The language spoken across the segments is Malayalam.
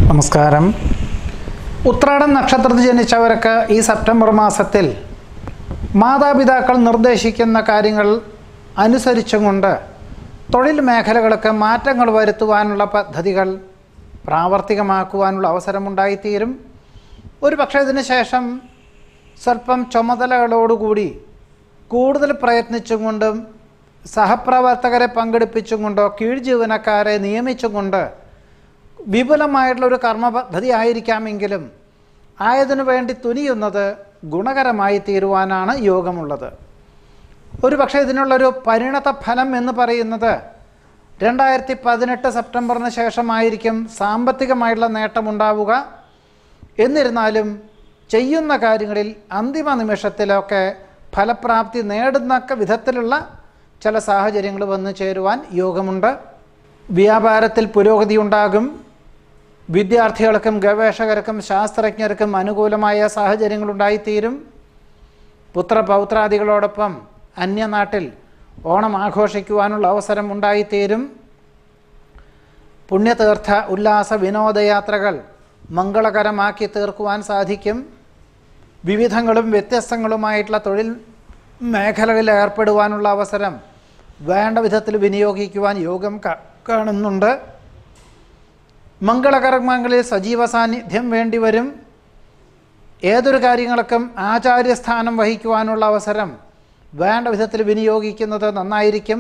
നമസ്കാരം ഉത്രാടം നക്ഷത്രത്തിൽ ജനിച്ചവർക്ക് ഈ സെപ്റ്റംബർ മാസത്തിൽ മാതാപിതാക്കൾ നിർദ്ദേശിക്കുന്ന കാര്യങ്ങൾ അനുസരിച്ചും കൊണ്ട് തൊഴിൽ മേഖലകൾക്ക് മാറ്റങ്ങൾ വരുത്തുവാനുള്ള പദ്ധതികൾ പ്രാവർത്തികമാക്കുവാനുള്ള അവസരമുണ്ടായിത്തീരും ഒരു പക്ഷേ ഇതിന് ശേഷം സ്വല്പം ചുമതലകളോടുകൂടി കൂടുതൽ പ്രയത്നിച്ചും കൊണ്ടും സഹപ്രവർത്തകരെ പങ്കെടുപ്പിച്ചും കൊണ്ടോ കീഴ് ജീവനക്കാരെ നിയമിച്ചും കൊണ്ട് വിപുലമായിട്ടുള്ള ഒരു കർമ്മ പദ്ധതി ആയിരിക്കാമെങ്കിലും ആയതിനു വേണ്ടി തുനിയുന്നത് ഗുണകരമായി തീരുവാനാണ് യോഗമുള്ളത് ഒരു പക്ഷേ ഇതിനുള്ളൊരു പരിണത ഫലം എന്ന് പറയുന്നത് രണ്ടായിരത്തി പതിനെട്ട് സെപ്റ്റംബറിന് ശേഷമായിരിക്കും സാമ്പത്തികമായിട്ടുള്ള നേട്ടമുണ്ടാവുക എന്നിരുന്നാലും ചെയ്യുന്ന കാര്യങ്ങളിൽ അന്തിമ നിമിഷത്തിലൊക്കെ ഫലപ്രാപ്തി നേടുന്നക്ക വിധത്തിലുള്ള ചില സാഹചര്യങ്ങൾ വന്നു ചേരുവാൻ യോഗമുണ്ട് വ്യാപാരത്തിൽ പുരോഗതി ഉണ്ടാകും വിദ്യാർത്ഥികൾക്കും ഗവേഷകർക്കും ശാസ്ത്രജ്ഞർക്കും അനുകൂലമായ സാഹചര്യങ്ങളുണ്ടായിത്തീരും പുത്രപൗത്രാദികളോടൊപ്പം അന്യനാട്ടിൽ ഓണം ആഘോഷിക്കുവാനുള്ള അവസരം ഉണ്ടായിത്തീരും പുണ്യതീർത്ഥ ഉല്ലാസ വിനോദയാത്രകൾ മംഗളകരമാക്കി തീർക്കുവാൻ സാധിക്കും വിവിധങ്ങളും വ്യത്യസ്തങ്ങളുമായിട്ടുള്ള തൊഴിൽ മേഖലകളിൽ ഏർപ്പെടുവാനുള്ള അവസരം വേണ്ട വിധത്തിൽ വിനിയോഗിക്കുവാൻ യോഗം കാ- കാണുന്നുണ്ട് മംഗളകർമ്മങ്ങളിൽ സജീവ സാന്നിധ്യം വേണ്ടിവരും ഏതൊരു കാര്യങ്ങൾക്കും ആചാര്യസ്ഥാനം വഹിക്കുവാനുള്ള അവസരം വേണ്ട വിധത്തിൽ വിനിയോഗിക്കുന്നത് നന്നായിരിക്കും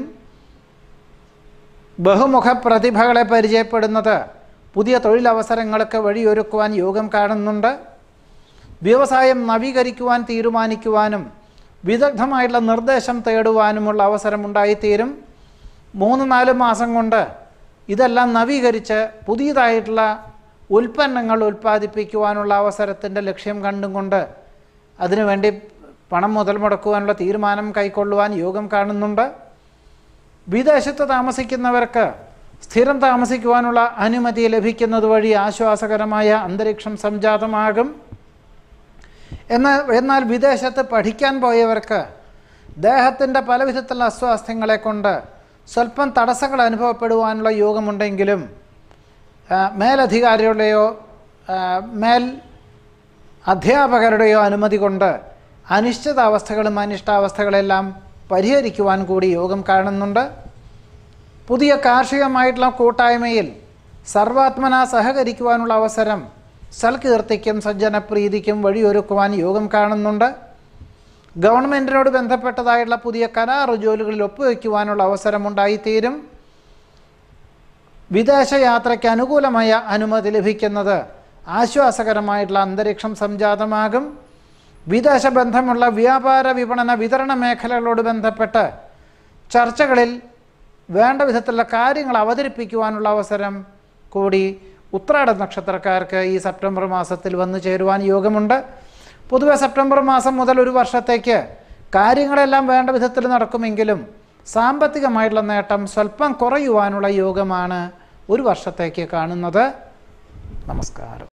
ബഹുമുഖ പ്രതിഭകളെ പരിചയപ്പെടുന്നത് പുതിയ തൊഴിലവസരങ്ങൾക്ക് വഴിയൊരുക്കുവാൻ യോഗം കാണുന്നുണ്ട് വ്യവസായം നവീകരിക്കുവാൻ തീരുമാനിക്കുവാനും വിദഗ്ധമായിട്ടുള്ള നിർദ്ദേശം തേടുവാനുമുള്ള അവസരം ഉണ്ടായിത്തീരും മൂന്ന് നാല് മാസം കൊണ്ട് ഇതെല്ലാം നവീകരിച്ച് പുതിയതായിട്ടുള്ള ഉൽപ്പന്നങ്ങൾ ഉൽപ്പാദിപ്പിക്കുവാനുള്ള അവസരത്തിൻ്റെ ലക്ഷ്യം കണ്ടും കൊണ്ട് അതിനുവേണ്ടി പണം മുതൽ മുടക്കുവാനുള്ള തീരുമാനം കൈക്കൊള്ളുവാൻ യോഗം കാണുന്നുണ്ട് വിദേശത്ത് താമസിക്കുന്നവർക്ക് സ്ഥിരം താമസിക്കുവാനുള്ള അനുമതി ലഭിക്കുന്നത് വഴി ആശ്വാസകരമായ അന്തരീക്ഷം സംജാതമാകും എന്നാൽ എന്നാൽ വിദേശത്ത് പഠിക്കാൻ പോയവർക്ക് ദേഹത്തിൻ്റെ പല വിധത്തിലുള്ള അസ്വാസ്ഥ്യങ്ങളെ കൊണ്ട് സ്വല്പം തടസ്സങ്ങൾ അനുഭവപ്പെടുവാനുള്ള യോഗമുണ്ടെങ്കിലും ആ, മേലധികാരികളുടെയോ ആ, മേൽ അധ്യാപകരുടെയോ അനുമതി കൊണ്ട് അനിശ്ചിതാവസ്ഥകളും അനിഷ്ടാവസ്ഥകളെല്ലാം പരിഹരിക്കുവാൻ കൂടി യോഗം കാണുന്നുണ്ട് പുതിയ കാർഷികമായിട്ടുള്ള കൂട്ടായ്മയിൽ സർവാത്മന സഹകരിക്കുവാനുള്ള അവസരം സൽകീർത്തിക്കും സജ്ജനപ്രീതിക്കും വഴിയൊരുക്കുവാൻ യോഗം കാണുന്നുണ്ട് ഗവൺമെൻറ്റിനോട് ബന്ധപ്പെട്ടതായിട്ടുള്ള പുതിയ കരാർ ജോലികളിൽ ഒപ്പുവയ്ക്കുവാനുള്ള അവസരമുണ്ടായിത്തീരും വിദേശയാത്രയ്ക്ക് അനുകൂലമായ അനുമതി ലഭിക്കുന്നത് ആശ്വാസകരമായിട്ടുള്ള അന്തരീക്ഷം സംജാതമാകും വിദേശ ബന്ധമുള്ള വ്യാപാര വിപണന വിതരണ മേഖലകളോട് ബന്ധപ്പെട്ട് ചർച്ചകളിൽ വേണ്ട വിധത്തിലുള്ള കാര്യങ്ങൾ അവതരിപ്പിക്കുവാനുള്ള അവസരം കൂടി ഉത്രാട നക്ഷത്രക്കാർക്ക് ഈ സെപ്റ്റംബർ മാസത്തിൽ വന്നു ചേരുവാൻ യോഗമുണ്ട് പൊതുവെ സെപ്റ്റംബർ മാസം മുതൽ ഒരു വർഷത്തേക്ക് കാര്യങ്ങളെല്ലാം വേണ്ട വിധത്തിൽ നടക്കുമെങ്കിലും സാമ്പത്തികമായിട്ടുള്ള നേട്ടം സ്വല്പം കുറയുവാനുള്ള യോഗമാണ് ഒരു വർഷത്തേക്ക് കാണുന്നത് നമസ്കാരം